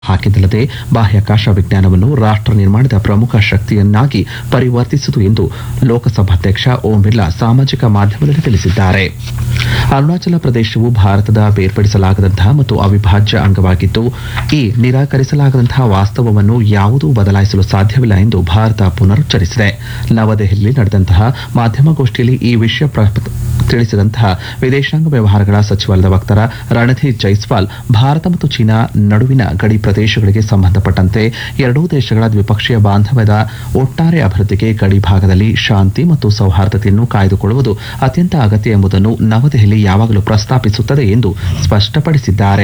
ಹಾಕಿದ್ದಲ್ಲದೆ ಬಾಹ್ಯಾಕಾಶ ವಿಜ್ಞಾನವನ್ನು ರಾಷ್ಟ್ರ ನಿರ್ಮಾಣದ ಪ್ರಮುಖ ಶಕ್ತಿಯನ್ನಾಗಿ ಪರಿವರ್ತಿಸಿತು ಎಂದು ಲೋಕಸಭಾಧ್ಯಕ್ಷ ಓಂ ಬಿರ್ಲಾ ಸಾಮಾಜಿಕ ಮಾಧ್ಯಮದಲ್ಲಿ ತಿಳಿಸಿದ್ದಾರೆ ಅರುಣಾಚಲ ಪ್ರದೇಶವು ಭಾರತದ ಬೇರ್ಪಡಿಸಲಾಗದಂತಹ ಮತ್ತು ಅವಿಭಾಜ್ಯ ಅಂಗವಾಗಿದ್ದು ಈ ನಿರಾಕರಿಸಲಾಗದಂತಹ ವಾಸ್ತವವನ್ನು ಯಾವುದೂ ಬದಲಾಯಿಸಲು ಸಾಧ್ಯವಿಲ್ಲ ಎಂದು ಭಾರತ ಪುನರುಚ್ಚರಿಸಿದೆ ನವದೆಹಲಿಯಲ್ಲಿ ನಡೆದಂತಹ ಮಾಧ್ಯಮಗೋಷ್ಠಿಯಲ್ಲಿ ಈ ವಿಷಯ ಪ್ರ- ತಿಳಿಸಿದಂತಹ ವಿದೇಶಾಂಗ ವ್ಯವಹಾರಗಳ ಸಚಿವಾಲಯದ ವಕ್ತಾರ ರಣಧೀರ್ ಜೈಸ್ವಾಲ್ ಭಾರತ ಮತ್ತು ಚೀನಾ ನಡುವಿನ ಗಡಿ ಪ್ರದೇಶಗಳಿಗೆ ಸಂಬಂಧಪಟ್ಟಂತೆ ಎರಡೂ ದೇಶಗಳ ದ್ವಿಪಕ್ಷೀಯ ಬಾಂಧವ್ಯದ ಒಟ್ಟಾರೆ ಅಭಿವೃದ್ಧಿಗೆ ಗಡಿ ಭಾಗದಲ್ಲಿ ಶಾಂತಿ ಮತ್ತು ಸೌಹಾರ್ದತೆಯನ್ನು ಕಾಯ್ದುಕೊಳ್ಳುವುದು ಅತ್ಯಂತ ಅಗತ್ಯ ಎಂಬುದನ್ನು ನವದೆಹಲಿ ಯಾವಾಗಲೂ ಪ್ರಸ್ತಾಪಿಸುತ್ತದೆ ಎಂದು ಸ್ಪಷ್ಟಪಡಿಸಿದ್ದಾರೆ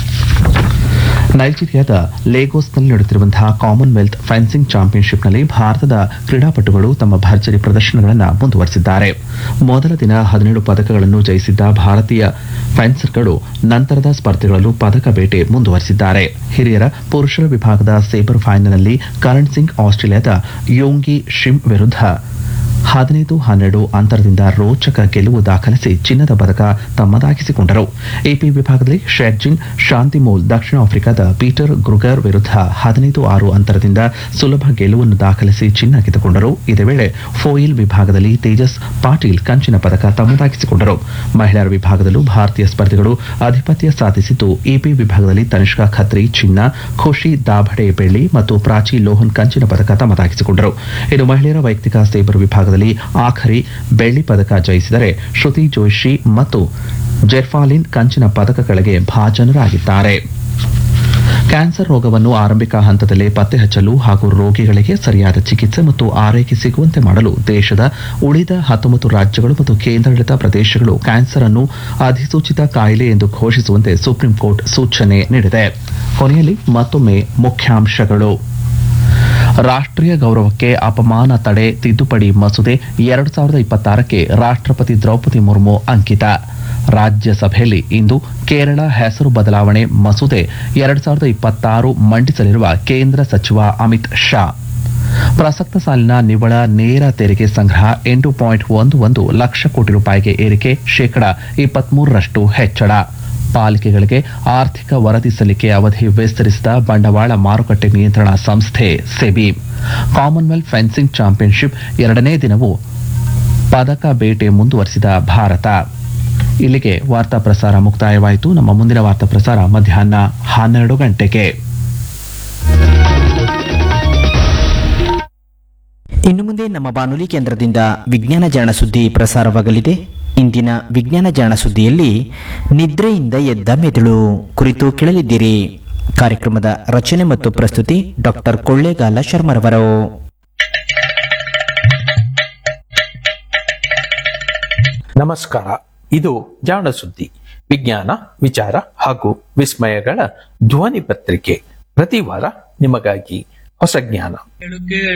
ನೈಜೀರಿಯಾದ ಲೇಗೋಸ್ನಲ್ಲಿ ನಡೆಯುತ್ತಿರುವಂತಹ ಕಾಮನ್ವೆಲ್ತ್ ಫೆನ್ಸಿಂಗ್ ಚಾಂಪಿಯನ್ಶಿಪ್ನಲ್ಲಿ ಭಾರತದ ಕ್ರೀಡಾಪಟುಗಳು ತಮ್ಮ ಭರ್ಜರಿ ಪ್ರದರ್ಶನಗಳನ್ನು ಮುಂದುವರೆಸಿದ್ದಾರೆ ಮೊದಲ ದಿನ ಹದಿನೇಳು ಪದಕಗಳನ್ನು ಜಯಿಸಿದ್ದ ಭಾರತೀಯ ಫೆನ್ಸರ್ಗಳು ನಂತರದ ಸ್ಪರ್ಧೆಗಳಲ್ಲೂ ಪದಕ ಬೇಟೆ ಮುಂದುವರೆಸಿದ್ದಾರೆ ಹಿರಿಯರ ಪುರುಷರ ವಿಭಾಗದ ಸೇಬರ್ ಫೈನಲ್ನಲ್ಲಿ ಕರಣ್ ಸಿಂಗ್ ಆಸ್ಟ್ರೇಲಿಯಾದ ಯೋಂಗಿ ಶಿಮ್ ವಿರುದ್ಧ ಹದಿನೈದು ಹನ್ನೆರಡು ಅಂತರದಿಂದ ರೋಚಕ ಗೆಲುವು ದಾಖಲಿಸಿ ಚಿನ್ನದ ಪದಕ ತಮ್ಮದಾಗಿಸಿಕೊಂಡರು ಎಪಿ ವಿಭಾಗದಲ್ಲಿ ಶೆರ್ಜಿನ್ ಶಾಂತಿಮೋಲ್ ದಕ್ಷಿಣ ಆಫ್ರಿಕಾದ ಪೀಟರ್ ಗ್ರುಗರ್ ವಿರುದ್ಧ ಹದಿನೈದು ಆರು ಅಂತರದಿಂದ ಸುಲಭ ಗೆಲುವನ್ನು ದಾಖಲಿಸಿ ಚಿನ್ನ ಗೆದ್ದುಕೊಂಡರು ಇದೇ ವೇಳೆ ಫೋಯಿಲ್ ವಿಭಾಗದಲ್ಲಿ ತೇಜಸ್ ಪಾಟೀಲ್ ಕಂಚಿನ ಪದಕ ತಮ್ಮದಾಗಿಸಿಕೊಂಡರು ಮಹಿಳೆಯರ ವಿಭಾಗದಲ್ಲೂ ಭಾರತೀಯ ಸ್ಪರ್ಧಿಗಳು ಆಧಿಪತ್ಯ ಸಾಧಿಸಿದ್ದು ಎಪಿ ವಿಭಾಗದಲ್ಲಿ ತನಿಷ್ಕಾ ಖತ್ರಿ ಚಿನ್ನ ಖುಷಿ ದಾಭಡೆ ಬೆಳ್ಳಿ ಮತ್ತು ಪ್ರಾಚಿ ಲೋಹನ್ ಕಂಚಿನ ಪದಕ ತಮ್ಮದಾಗಿಸಿಕೊಂಡರು ಇನ್ನು ಮಹಿಳೆಯರ ವೈಯಕ್ತಿಕ ಸೇಬರ್ ವಿಭಾಗದಲ್ಲಿ ಆಖರಿ ಬೆಳ್ಳಿ ಪದಕ ಜಯಿಸಿದರೆ ಶ್ರುತಿ ಜೋಶಿ ಮತ್ತು ಜೆರ್ಫಾಲಿನ್ ಕಂಚಿನ ಪದಕಗಳಿಗೆ ಭಾಜನರಾಗಿದ್ದಾರೆ ಕ್ಯಾನ್ಸರ್ ರೋಗವನ್ನು ಆರಂಭಿಕ ಹಂತದಲ್ಲೇ ಪತ್ತೆ ಹಚ್ಚಲು ಹಾಗೂ ರೋಗಿಗಳಿಗೆ ಸರಿಯಾದ ಚಿಕಿತ್ಸೆ ಮತ್ತು ಆರೈಕೆ ಸಿಗುವಂತೆ ಮಾಡಲು ದೇಶದ ಉಳಿದ ಹತ್ತೊಂಬತ್ತು ರಾಜ್ಯಗಳು ಮತ್ತು ಕೇಂದ್ರಾಡಳಿತ ಪ್ರದೇಶಗಳು ಕ್ಯಾನ್ಸರ್ ಅನ್ನು ಅಧಿಸೂಚಿತ ಕಾಯಿಲೆ ಎಂದು ಘೋಷಿಸುವಂತೆ ಸುಪ್ರೀಂ ಕೋರ್ಟ್ ಸೂಚನೆ ನೀಡಿದೆ ಕೊನೆಯಲ್ಲಿ ಮತ್ತೊಮ್ಮೆ ಮುಖ್ಯಾಂಶಗಳು ರಾಷ್ಟ್ರೀಯ ಗೌರವಕ್ಕೆ ಅಪಮಾನ ತಡೆ ತಿದ್ದುಪಡಿ ಮಸೂದೆ ಎರಡು ಸಾವಿರದ ಇಪ್ಪತ್ತಾರಕ್ಕೆ ರಾಷ್ಟ್ರಪತಿ ದ್ರೌಪದಿ ಮುರ್ಮು ಅಂಕಿತ ರಾಜ್ಯಸಭೆಯಲ್ಲಿ ಇಂದು ಕೇರಳ ಹೆಸರು ಬದಲಾವಣೆ ಮಸೂದೆ ಎರಡು ಸಾವಿರದ ಇಪ್ಪತ್ತಾರು ಮಂಡಿಸಲಿರುವ ಕೇಂದ್ರ ಸಚಿವ ಅಮಿತ್ ಶಾ ಪ್ರಸಕ್ತ ಸಾಲಿನ ನಿವ್ವಳ ನೇರ ತೆರಿಗೆ ಸಂಗ್ರಹ ಎಂಟು ಪಾಯಿಂಟ್ ಒಂದು ಒಂದು ಲಕ್ಷ ಕೋಟಿ ರೂಪಾಯಿಗೆ ಏರಿಕೆ ಶೇಕಡಾ ಇಪ್ಪತ್ಮೂರರಷ್ಟು ಹೆಚ್ಚಳ ಪಾಲಿಕೆಗಳಿಗೆ ಆರ್ಥಿಕ ವರದಿ ಸಲ್ಲಿಕೆ ಅವಧಿ ವಿಸ್ತರಿಸಿದ ಬಂಡವಾಳ ಮಾರುಕಟ್ಟೆ ನಿಯಂತ್ರಣ ಸಂಸ್ಥೆ ಸೆಬಿ ಕಾಮನ್ವೆಲ್ತ್ ಫೆನ್ಸಿಂಗ್ ಚಾಂಪಿಯನ್ಶಿಪ್ ಎರಡನೇ ದಿನವೂ ಪದಕ ಬೇಟೆ ಮುಂದುವರೆಸಿದ ಭಾರತ ಇಲ್ಲಿಗೆ ವಾರ್ತಾ ಪ್ರಸಾರ ಮುಕ್ತಾಯವಾಯಿತು ನಮ್ಮ ಮುಂದಿನ ವಾರ್ತಾ ಪ್ರಸಾರ ಮಧ್ಯಾಹ್ನ ಹನ್ನೆರಡು ಗಂಟೆಗೆ ಇನ್ನು ಮುಂದೆ ನಮ್ಮ ಬಾನುಲಿ ಕೇಂದ್ರದಿಂದ ವಿಜ್ಞಾನ ಜಾಣ ಸುದ್ದಿ ಪ್ರಸಾರವಾಗಲಿದೆ ಇಂದಿನ ವಿಜ್ಞಾನ ಜಾಣ ಸುದ್ದಿಯಲ್ಲಿ ನಿದ್ರೆಯಿಂದ ಎದ್ದ ಮೆದುಳು ಕುರಿತು ಕೇಳಲಿದ್ದೀರಿ ಕಾರ್ಯಕ್ರಮದ ರಚನೆ ಮತ್ತು ಪ್ರಸ್ತುತಿ ಡಾಕ್ಟರ್ ಕೊಳ್ಳೇಗಾಲ ಶರ್ಮರವರು ನಮಸ್ಕಾರ ಇದು ಜಾಣ ಸುದ್ದಿ ವಿಜ್ಞಾನ ವಿಚಾರ ಹಾಗೂ ವಿಸ್ಮಯಗಳ ಧ್ವನಿ ಪತ್ರಿಕೆ ಪ್ರತಿ ವಾರ ನಿಮಗಾಗಿ ಹೊಸ ಜ್ಞಾನ